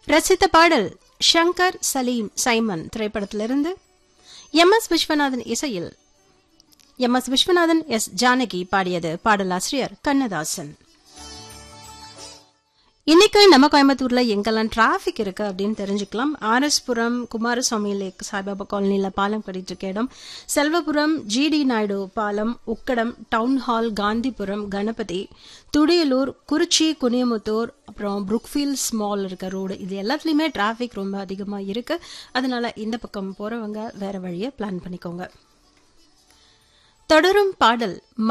ரசித்த பாடல் ஷங்கர் சலீம் சைமன் திரைப்படத்திலிருந்து எம் எஸ் விஸ்வநாதன் இசையில் M S Viswanathan S Janaki பாடியது பாடலாசிரியர் கண்ணதாசன் இன்னைக்கு நம்ம கோயம்புத்தூர்ல எங்கெல்லாம் டிராஃபிக் இருக்கு அப்படின்னு தெரிஞ்சுக்கலாம் ஆர்எஸ்புரம் குமாரசுவாமி லேக் சாய்பாபா காலனில பாலம் கட்டிட்டு இருக்க இடம் செல்வபுரம் ஜிடி நாயுடு பாலம் உக்கடம் டவுன் ஹால் காந்திபுரம் கணபதி துடியலூர் குறிச்சி குனியமுத்தூர் அப்புறம் புருக்ஃபீல்ட்ஸ் மால் இருக்க ரோடு இது எல்லாத்துலயுமே டிராஃபிக் ரொம்ப அதிகமா இருக்கு அதனால இந்த பக்கம் போறவங்க வேற வழியை பிளான் பண்ணிக்கோங்க தொடரும் பாடல்